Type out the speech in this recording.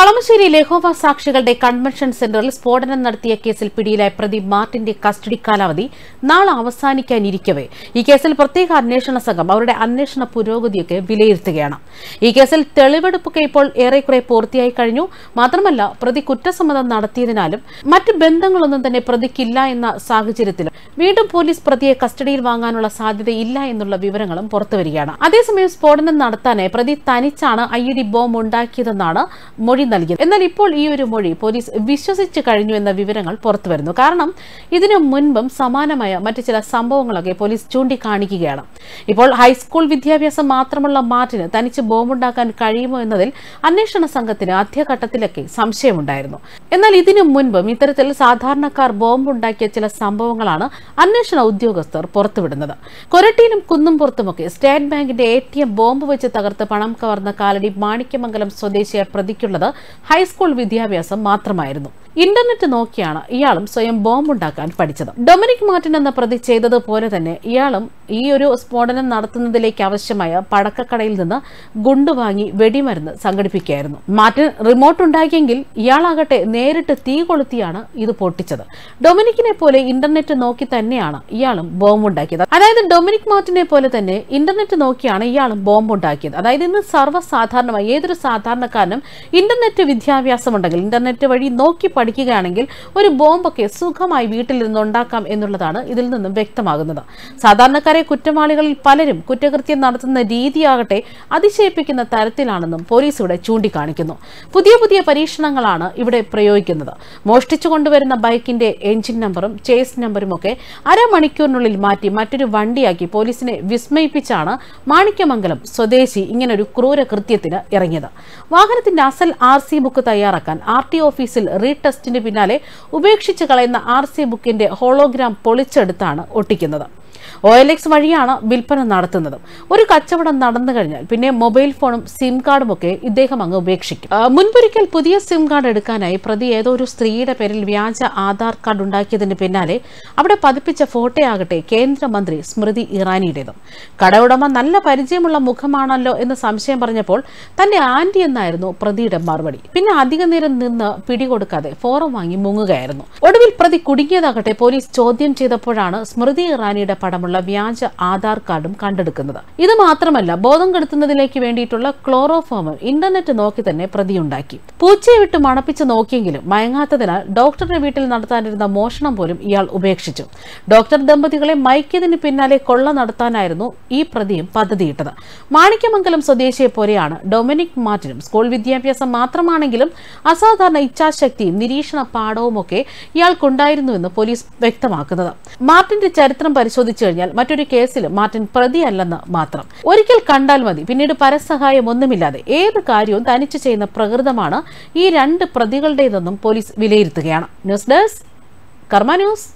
കളമശ്ശേരി ലെഹോവ സാക്ഷികളുടെ കൺവെൻഷൻ സെന്ററിൽ സ്ഫോടനം നടത്തിയ കേസിൽ പിടിയിലായ പ്രതി മാർട്ടിന്റെ കസ്റ്റഡി കാലാവധി നാളെ അവസാനിക്കാനിരിക്കവെ ഈ കേസിൽ പ്രത്യേക അന്വേഷണ സംഘം അവരുടെ അന്വേഷണ പുരോഗതിയൊക്കെ വിലയിരുത്തുകയാണ് ഈ കേസിൽ തെളിവെടുപ്പൊക്കെ ഇപ്പോൾ ഏറെക്കുറെ പൂർത്തിയായി കഴിഞ്ഞു മാത്രമല്ല പ്രതി കുറ്റസമ്മതം നടത്തിയതിനാലും മറ്റ് ബന്ധങ്ങളൊന്നും തന്നെ പ്രതിക്കില്ല എന്ന സാഹചര്യത്തിൽ വീണ്ടും പോലീസ് പ്രതിയെ കസ്റ്റഡിയിൽ വാങ്ങാനുള്ള സാധ്യതയില്ല എന്നുള്ള വിവരങ്ങളും പുറത്തുവരികയാണ് അതേസമയം സ്ഫോടനം നടത്താനായി പ്രതി തനിച്ചാണ് ഐ ഡി ബോംബ് ഉണ്ടാക്കിയതെന്നാണ് മൊഴി നൽകിയത് എന്നാൽ ഇപ്പോൾ ഈ ഒരു മൊഴി പോലീസ് വിശ്വസിച്ചു കഴിഞ്ഞു എന്ന വിവരങ്ങൾ പുറത്തുവരുന്നു കാരണം ഇതിനു മുൻപും സമാനമായ മറ്റു ചില സംഭവങ്ങളൊക്കെ പോലീസ് ചൂണ്ടിക്കാണിക്കുകയാണ് ഇപ്പോൾ ഹൈസ്കൂൾ വിദ്യാഭ്യാസം മാത്രമുള്ള മാർട്ടിന് തനിച്ച് ബോംബുണ്ടാക്കാൻ കഴിയുമോ എന്നതിൽ അന്വേഷണ സംഘത്തിന് ആദ്യഘട്ടത്തിലൊക്കെ സംശയമുണ്ടായിരുന്നു എന്നാൽ ഇതിനു മുൻപും ഇത്തരത്തിൽ സാധാരണക്കാർ ബോംബുണ്ടാക്കിയ ചില സംഭവങ്ങളാണ് അന്വേഷണ ഉദ്യോഗസ്ഥർ പുറത്തുവിടുന്നത് കൊരട്ടിയിലും കുന്നുംപുറത്തുമൊക്കെ സ്റ്റേറ്റ് ബാങ്കിന്റെ എ ടി എം ബോംബ് വെച്ച് തകർത്ത് പണം കവർന്ന കാലടി മാണിക്യമംഗലം സ്വദേശിയായ പ്രതിക്കുള്ളത് ഹൈസ്കൂൾ വിദ്യാഭ്യാസം മാത്രമായിരുന്നു ഇന്റർനെറ്റ് നോക്കിയാണ് ഇയാളും സ്വയം ബോംബുണ്ടാക്കാൻ പഠിച്ചത് ഡൊമിനിക് മാർട്ടിൻ എന്ന പ്രതി ചെയ്തതുപോലെ തന്നെ ഇയാളും ഈ ഒരു സ്ഫോടനം നടത്തുന്നതിലേക്ക് ആവശ്യമായ പടക്കക്കടയിൽ നിന്ന് ഗുണ്ട് വാങ്ങി വെടിമരുന്ന് സംഘടിപ്പിക്കുകയായിരുന്നു മാർട്ടിൻ റിമോട്ട് ഉണ്ടാക്കിയെങ്കിൽ ഇയാളാകട്ടെ നേരിട്ട് തീ കൊളുത്തിയാണ് ഇത് പൊട്ടിച്ചത് ഡൊമിനിക്കിനെ പോലെ ഇന്റർനെറ്റ് നോക്കി തന്നെയാണ് ഇയാളും ബോംബുണ്ടാക്കിയത് അതായത് ഡൊമിനിക് മാർട്ടിനെ പോലെ തന്നെ ഇന്റർനെറ്റ് നോക്കിയാണ് ഇയാളും ബോംബുണ്ടാക്കിയത് അതായത് ഇന്ന് സർവ്വസാധാരണമായി ഏതൊരു സാധാരണക്കാരനും ഇന്റർനെറ്റ് വിദ്യാഭ്യാസം ഉണ്ടെങ്കിൽ ഇന്റർനെറ്റ് വഴി നോക്കി പഠിക്കുകയാണെങ്കിൽ ഒരു ബോംബൊക്കെ സുഖമായി വീട്ടിലിരുന്ന് ഉണ്ടാക്കാം എന്നുള്ളതാണ് ഇതിൽ നിന്നും വ്യക്തമാകുന്നത് സാധാരണക്കാരെ കുറ്റവാളികളിൽ പലരും കുറ്റകൃത്യം നടത്തുന്ന രീതിയാകട്ടെ അതിശയിപ്പിക്കുന്ന തരത്തിലാണെന്നും പോലീസ് ഇവിടെ ചൂണ്ടിക്കാണിക്കുന്നു പുതിയ പുതിയ പരീക്ഷണങ്ങളാണ് ഇവിടെ പ്രയോഗിക്കുന്നത് മോഷ്ടിച്ചു കൊണ്ടുവരുന്ന ബൈക്കിന്റെ എഞ്ചിൻ നമ്പറും ചേസ് നമ്പറും ഒക്കെ അരമണിക്കൂറിനുള്ളിൽ മാറ്റി മറ്റൊരു വണ്ടിയാക്കി പോലീസിനെ വിസ്മയിപ്പിച്ചാണ് മാണിക്യമംഗലം സ്വദേശി ഇങ്ങനൊരു ക്രൂര കൃത്യത്തിന് ഇറങ്ങിയത് വാഹനത്തിന്റെ അസൽ ആർ സി ബുക്ക് തയ്യാറാക്കാൻ ആർ ടി ഓഫീസിൽ റീടെസ്റ്റിന് പിന്നാലെ ഉപേക്ഷിച്ച് കളയുന്ന ആർ സി ബുക്കിന്റെ ഹോളോഗ്രാം പൊളിച്ചെടുത്താണ് ഒട്ടിക്കുന്നത് ഒ എൽ എക്സ് വഴിയാണ് വിൽപ്പന നടത്തുന്നത് ഒരു കച്ചവടം നടന്നു കഴിഞ്ഞാൽ പിന്നെ മൊബൈൽ ഫോണും സിം കാർഡും ഒക്കെ ഇദ്ദേഹം അങ്ങ് ഉപേക്ഷിക്കും ആ, മുൻപൊരിക്കൽ പുതിയ സിം കാർഡ് എടുക്കാനായി പ്രതി ഏതോ ഒരു സ്ത്രീയുടെ പേരിൽ വ്യാജ ആധാർ കാർഡ് ഉണ്ടാക്കിയതിന് പിന്നാലെ അവിടെ പതിപ്പിച്ച ഫോട്ടോയാകട്ടെ കേന്ദ്രമന്ത്രി സ്മൃതി ഇറാനിയുടേതും കടയുടമ നല്ല പരിചയമുള്ള മുഖമാണല്ലോ എന്ന് സംശയം പറഞ്ഞപ്പോൾ തന്റെ ആന്റി എന്നായിരുന്നു പ്രതിയുടെ മറുപടി പിന്നെ അധിക നേരം നിന്ന് പിടികൊടുക്കാതെ ഫോറം വാങ്ങി മുങ്ങുകയായിരുന്നു ഒടുവിൽ പ്രതി കുടുങ്ങിയതാകട്ടെ പോലീസ് ചോദ്യം ചെയ്തപ്പോഴാണ് സ്മൃതി ഇറാനിയുടെ പടമുള്ള വ്യാജ ആധാർ കാർഡും കണ്ടെടുക്കുന്നത് ഇത് മാത്രമല്ല ബോധം കെടുത്തുന്നതിലേക്ക് വേണ്ടിയിട്ടുള്ള ക്ലോറോഫോമും ഇന്റർനെറ്റ് നോക്കി തന്നെ പ്രതിയുണ്ടാക്കി പൂച്ചയെ വിട്ട് മണപ്പിച്ച് നോക്കിയെങ്കിലും മയങ്ങാത്തതിനാൽ ഡോക്ടറുടെ വീട്ടിൽ നടത്താനിരുന്ന മോഷണം പോലും ഇയാൾ ഉപേക്ഷിച്ചു ഡോക്ടർ ദമ്പതികളെ മയക്കിയതിന് പിന്നാലെ കൊള്ള നടത്താനായിരുന്നു ഈ പ്രതിയും പദ്ധതിയിട്ടത് മാണിക്യമംഗലം സ്വദേശിയെ പോലെയാണ് ഡൊമിനിക് മാർട്ടിനും സ്കൂൾ വിദ്യാഭ്യാസം മാത്രമാണെങ്കിലും അസാധാരണ ഇച്ഛാശക്തിയും നിരീക്ഷണ പാഠവുമൊക്കെ ഇയാൾക്കുണ്ടായിരുന്നുവെന്ന് പോലീസ് വ്യക്തമാക്കുന്നത് മാർട്ടിന്റെ ചരിത്രം പരിശോധിച്ചു കഴിഞ്ഞാൽ മറ്റൊരു കേസിൽ മാർട്ടിൻ പ്രതിയല്ലെന്ന് മാത്രം ഒരിക്കൽ കണ്ടാൽ മതി പിന്നീട് പരസഹായം ഒന്നുമില്ലാതെ ഏത് കാര്യവും തനിച്ച് ചെയ്യുന്ന പ്രകൃതമാണ് ഈ രണ്ട് പ്രതികളുടേതെന്നും പോലീസ് വിലയിരുത്തുകയാണ് ന്യൂസ് ഡെസ്ക് കർമ്മ ന്യൂസ്